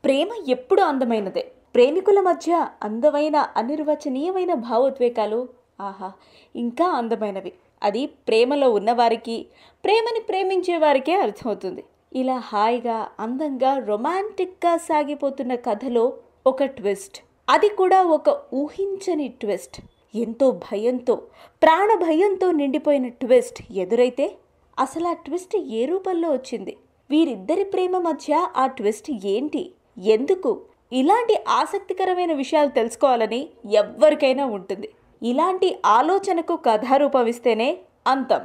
ప్రేమ ఎప్పుడు అందమైనదే ప్రేమికుల మధ్య అందమైన అనిర్వచనీయమైన భావోద్వేగాలు ఆహా ఇంకా అందమైనవి అది ప్రేమలో ఉన్నవారికి ప్రేమని ప్రేమించే వారికే అర్థమవుతుంది ఇలా హాయిగా అందంగా రొమాంటిక్గా సాగిపోతున్న కథలో ఒక ట్విస్ట్ అది కూడా ఒక ఊహించని ట్విస్ట్ ఎంతో భయంతో ప్రాణ భయంతో నిండిపోయిన ట్విస్ట్ ఎదురైతే అసలు ఆ ట్విస్ట్ ఏ రూపంలో వచ్చింది వీరిద్దరి ప్రేమ మధ్య ఆ ట్విస్ట్ ఏంటి ఎందుకు ఇలాంటి ఆసక్తికరమైన విషయాలు తెలుసుకోవాలని ఎవ్వరికైనా ఉంటుంది ఇలాంటి ఆలోచనకు కథారూపం ఇస్తేనే అంతం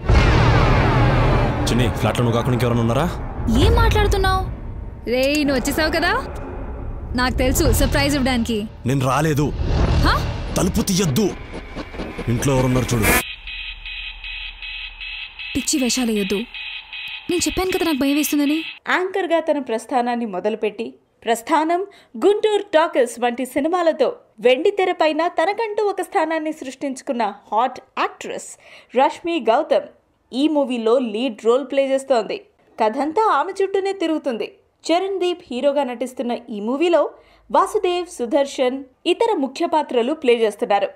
చిన్ని ఫ్లాట్లో నువ్వు కాకుండా ఇంకెవరైనా ఉన్నారా ఏం మాట్లాడుతున్నావు రే నువ్వు వచ్చేసావు కదా నాకు తెలుసు సర్ప్రైజ్ ఇవ్వడానికి నేను రాలేదు హా? తలుపు తీయద్దు ఇంట్లో ఎవరున్నారు చూడు పిచ్చి వేషాలు వేయొద్దు నేను చెప్పాను కదా నాకు భయం వేస్తుందని యాంకర్గా తన ప్రస్థానాన్ని మొదలుపెట్టి ప్రస్థానం గుంటూరు టాకర్స్ వంటి సినిమాలతో వెండి తెరపైన తనకంటూ ఒక స్థానాన్ని సృష్టించుకున్న హాట్ యాక్ట్రెస్ రష్మి గౌతమ్ ఈ మూవీలో లీడ్ రోల్ ప్లే చేస్తోంది కథంతా ఆమె చుట్టూనే తిరుగుతుంది చరణ్ దీప్ హీరోగా నటిస్తున్న ఈ మూవీలో వాసుదేవ్ సుదర్శన్ ఇతర ముఖ్య పాత్రలు ప్లే చేస్తున్నారు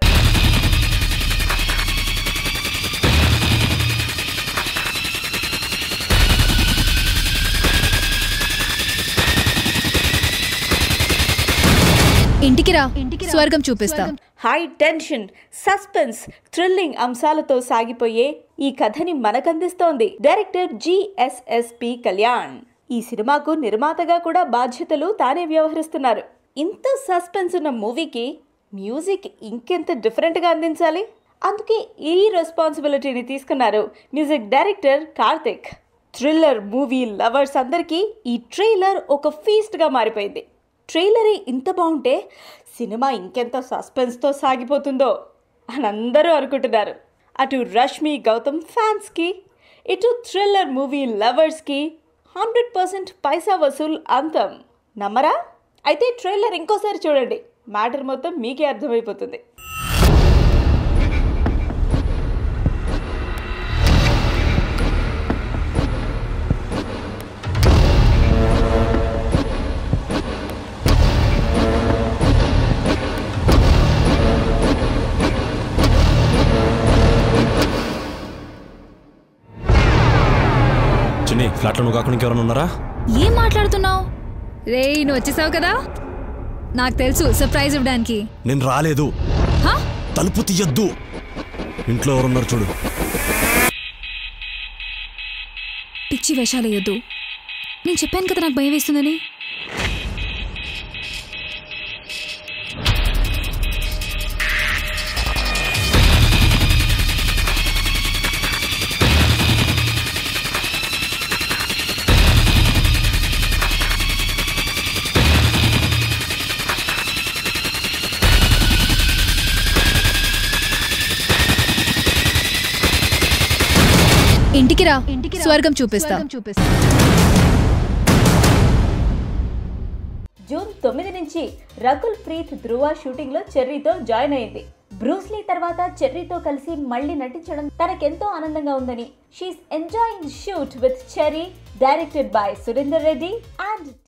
ఇంటికి రా స్వర్గం చూపిస్తా హై టెన్షన్ సస్పెన్స్ థ్రిల్లింగ్ అంశాలతో సాగిపోయే ఈ కథని మనకందిస్తోంది డైరెక్టర్ జిఎస్ఎస్పి కళ్యాణ్ ఈ సినిమాకు నిర్మాతగా కూడా బాధ్యతలు తానే వ్యవహరిస్తున్నారు ఇంత సస్పెన్స్ ఉన్న మూవీకి మ్యూజిక్ ఇంకెంత డిఫరెంట్గా అందించాలి అందుకే ఈ రెస్పాన్సిబిలిటీని తీసుకున్నారు music director Karthik thriller movie lovers అందరికీ ఈ ట్రైలర్ ఒక ఫీస్ట్గా మారిపోయింది ట్రైలరే ఇంత బాగుంటే సినిమా ఇంకెంత సస్పెన్స్తో సాగిపోతుందో అని అందరూ అనుకుంటున్నారు అటు రష్మి గౌతమ్ ఫ్యాన్స్కి ఇటు థ్రిల్లర్ మూవీ లవర్స్కి హండ్రెడ్ పర్సెంట్ పైసా వసూల్ అంతం నమ్మరా అయితే ట్రైలర్ ఇంకోసారి చూడండి మ్యాటర్ మొత్తం మీకే అర్థమైపోతుంది చిన్ని ఫ్లాట్లో నువ్వు కాకుండా ఇంకెవరైనా ఉన్నారా ఏం మాట్లాడుతున్నావు రే నువ్వు వచ్చేసావు కదా నాకు తెలుసు సర్ప్రైజ్ ఇవ్వడానికి నేను రాలేదు హా? తలుపు తీయద్దు ఇంట్లో ఎవరున్నారు చూడు పిచ్చి వేషాలు వేయొద్దు నేను చెప్పాను కదా నాకు భయం వేస్తుందని ఇంటికి రా స్వర్గం చూపిస్తా జూన్ తొమ్మిది నుంచి రకుల్ ప్రీత్ ధ్రువ షూటింగ్ లో చెర్రీతో జాయిన్ అయింది బ్రూస్లీ తర్వాత చెర్రీతో కలిసి మళ్ళీ నటించడం తనకెంతో ఆనందంగా ఉందని she is enjoying shoot with Cherry directed by Surender Reddy and